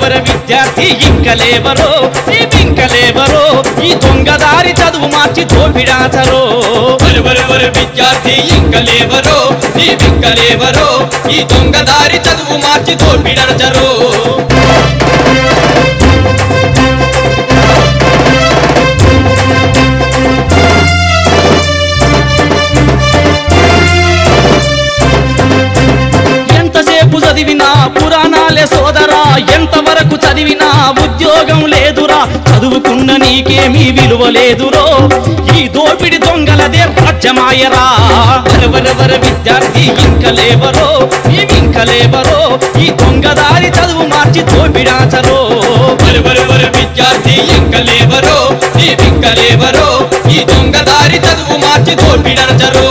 వర విద్యార్థి ఇంకలేవరో ఇంకలేవరో ఈ దొంగదారి చదువు మార్చి తోపిడాచరో వరవరవర విద్యార్థి ఇంకలేవరో నీవింకలేవరో ఈ దొంగదారి చదువు మార్చి తోపిడరచరో ఎంతసేపు చదివినా పురాణాలే సోదరా ఎంతవరకు చదివినా ఉద్యోగం లేదురా చదువుకున్న నీకేమీ విలువ లేదురో ఈ దోపిడి దొంగలదే రాజ్యమాయరా వరవరవర విద్యార్థి ఇంకలేవరో నీవింకలేవరో ఈ దొంగదారి చదువు మార్చి దోపిడాచరో వరవరవర విద్యార్థి ఇంకలేవరో నీవింకలేవరో ఈ దొంగదారి చదువు మార్చి తోపిడరచరో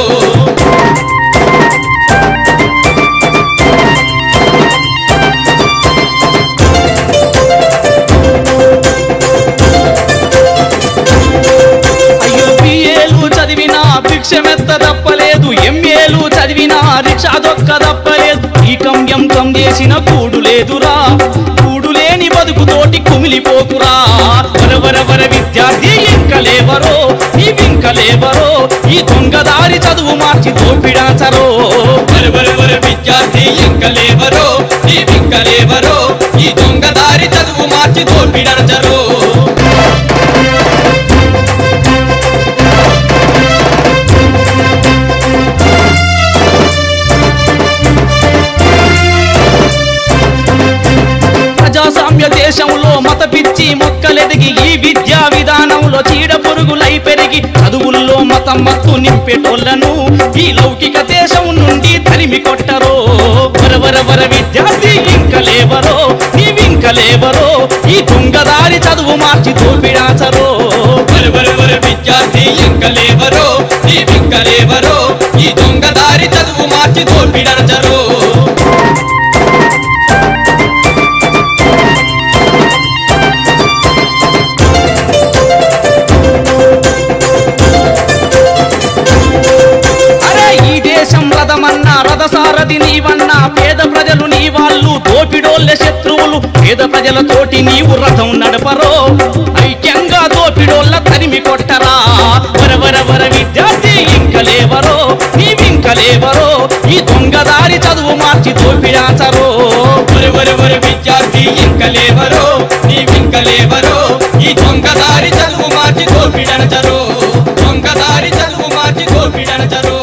అయ్యో బిఏలు చదివినా భిక్షమెత్త తప్పలేదు ఎంఏలు చదివినా రిక్షా దొక్క తప్పలేదు ఈ కమ్యం కం చేసిన కూడు లేదురా కూడు లేని బతుకుతోటి కుమిలిపోకురా వరవర వర విద్యార్థి ఇంకలేవరో నీవింకలేవరో ఈ దొంగదారి చదువు మార్చి తోపిడాచరో వరవరవర విద్యార్థి ఇంకలేవరో నీవింకలేవరో ఈ దొంగదారి చదువు మార్చి తోపిడరచరో ప్రజాస్వామ్య దేశంలో మత పిచ్చి మొక్కలెదిగి ఈ విద్యా విధానంలో చీడ పురుగులై పెరిగి చదువుల్లో మతం మత్తు నింపేటోళ్లను ఈ లౌకిక దేశం నుండి తరిమి కొట్టరో వరవర వర విద్యార్థి ఇంకలేవరో నీవింకలేవరో ఈ దొంగదారి చదువు మార్చి తోపిడాచరో వరవరవర విద్యార్థి ఇంకలేవరో నీవింకలేవరో ఈ దొంగదారి చదువు మార్చి తోపిడరచరో అరే ఈ దేశం రథమన్నా రథసారథి నీవన్నా పేద ప్రజలు నీ వాళ్ళు దోపిడోళ్ళ శత్రువులు పేద ప్రజలతోటి నీవు రథం నడపరో ఐక్యంగా దోపిడోళ్ళ తరిమి కొట్టరా వరవర వర విద్యార్థి ఇంకలేవరో నీవింకలేవరో ఈ దొంగదారి చదువు మార్చి దోపిడాచరో వరవరవర విద్యార్థి ఇంకలేవరో నీవింకలేవరో ఈ దొంగదారి చదువు మార్చి తోపిడరచరో దొంగదారి చదువు మార్చి తోపిడరచరో